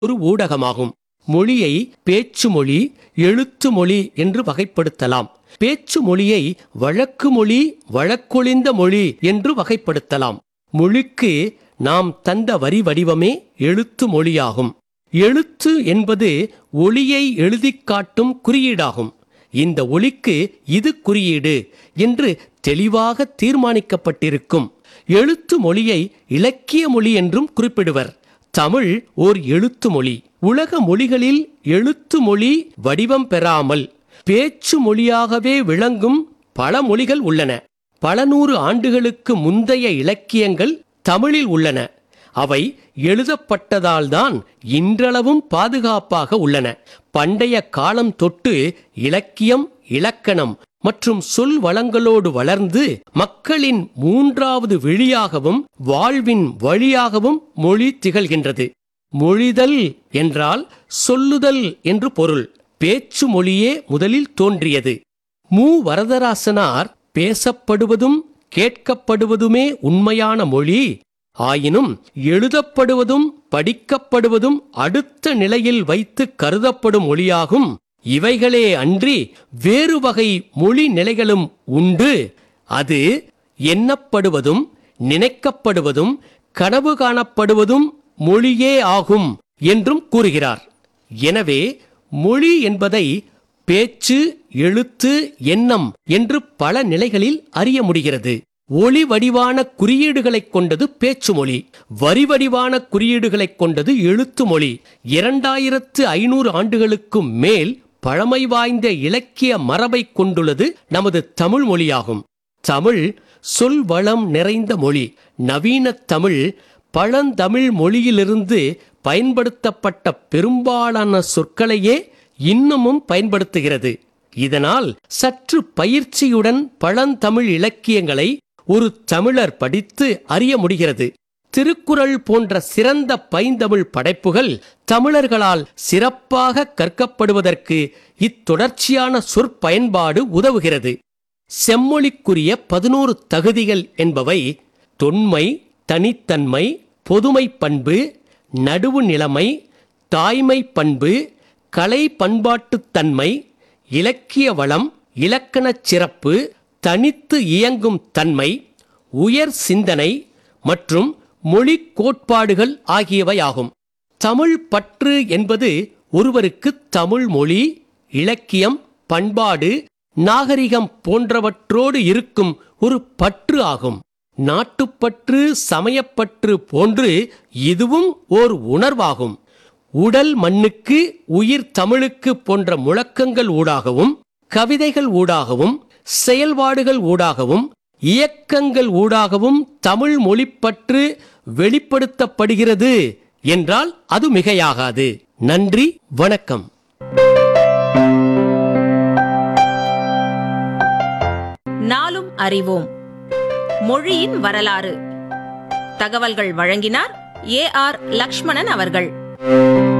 ஒரு ஊடகமாகும் மொழியை பேச்சு மொழி எழுத்து மொழி என்று வகைப்படுத்தலாம் பேச்சு மொழியை வழக்கு மொழி வழக்கொழிந்த மொழி என்று வகைப்படுத்தலாம் மொழிக்கு நாம் தந்த வரி வடிவமே எழுத்து மொழியாகும் எழுத்து என்பது ஒளியை எழுதிக் காட்டும் குறியீடாகும் இந்த ஒளிக்கு இது குறியீடு என்று தெளிவாக தீர்மானிக்கப்பட்டிருக்கும் எழுத்து மொழியை இலக்கிய மொழி என்றும் குறிப்பிடுவர் தமிழ் ஓர் எழுத்து மொழி உலக மொழிகளில் எழுத்து மொழி வடிவம் பெறாமல் பேச்சு மொழியாகவே விளங்கும் பல மொழிகள் உள்ளன பல நூறு ஆண்டுகளுக்கு முந்தைய இலக்கியங்கள் தமிழில் உள்ளன அவை எழுதப்பட்டதால்தான் இன்றளவும் பாதுகாப்பாக உள்ளன பண்டைய காலம் தொட்டு இலக்கியம் இலக்கணம் மற்றும் சொல் வளங்களோடு வளர்ந்து மக்களின் மூன்றாவது விழியாகவும் வாழ்வின் வழியாகவும் மொழி திகழ்கின்றது மொழிதல் என்றால் சொல்லுதல் என்று பொருள் பேச்சு மொழியே முதலில் தோன்றியது மு வரதராசனார் பேசப்படுவதும் கேட்கப்படுவதுமே உண்மையான மொழி ஆயினும் எழுதப்படுவதும் படிக்கப்படுவதும் அடுத்த நிலையில் வைத்து கருதப்படும் மொழியாகும் இவைகளே அன்றி வேறு வகை மொழி நிலைகளும் உண்டு அது எண்ணப்படுவதும் நினைக்கப்படுவதும் கனவு காணப்படுவதும் மொழியே ஆகும் என்றும் கூறுகிறார் எனவே மொழி என்பதை பேச்சு எழுத்து எண்ணம் என்று பல நிலைகளில் அறிய முடிகிறது ஒளி வடிவான குறியீடுகளைக் கொண்டது பேச்சு மொழி வரி வடிவான குறியீடுகளைக் கொண்டது எழுத்து மொழி இரண்டாயிரத்து ஐநூறு ஆண்டுகளுக்கும் மேல் பழமை வாய்ந்த இலக்கிய மரபை கொண்டுள்ளது நமது தமிழ் மொழியாகும் தமிழ் சொல் வளம் நிறைந்த மொழி நவீன தமிழ் பழந்தமிழ் மொழியிலிருந்து பயன்படுத்தப்பட்ட பெரும்பாலான சொற்களையே இன்னமும் பயன்படுத்துகிறது இதனால் சற்று பயிற்சியுடன் பழந்தமிழ் இலக்கியங்களை ஒரு தமிழர் படித்து அறிய முடிகிறது திருக்குறள் போன்ற சிறந்த பைந்தமிழ் படைப்புகள் தமிழர்களால் சிறப்பாக கற்கப்படுவதற்கு இத்தொடர்ச்சியான சொற்பயன்பாடு உதவுகிறது செம்மொழிக்குரிய பதினோரு தகுதிகள் என்பவை தொன்மை தனித்தன்மை பொதுமை பண்பு நடுவு நிலைமை தாய்மை பண்பு கலை பண்பாட்டுத்தன்மை இலக்கிய வளம் இலக்கணச் சிறப்பு தனித்து இயங்கும் தன்மை உயர் சிந்தனை மற்றும் மொழி கோட்பாடுகள் ஆகியவையாகும் தமிழ் பற்று என்பது ஒருவருக்கு தமிழ் மொழி இலக்கியம் பண்பாடு நாகரிகம் போன்றவற்றோடு இருக்கும் ஒரு பற்று ஆகும் நாட்டுப்பற்று சமயப்பற்று போன்று இதுவும் ஓர் உணர்வாகும் உடல் மண்ணுக்கு உயிர் தமிழுக்கு போன்ற முழக்கங்கள் ஊடாகவும் கவிதைகள் ஊடாகவும் செயல்பாடுகள் ஊடாகவும் இயக்கங்கள் ஊடாகவும் தமிழ் மொழிப்பற்று வெளிப்படுத்தப்படுகிறது என்றால் அது மிகையாகாது நன்றி வணக்கம் நாளும் அறிவோம் மொழியின் வரலாறு தகவல்கள் வழங்கினார் ஏ ஆர் லக்ஷ்மணன் அவர்கள்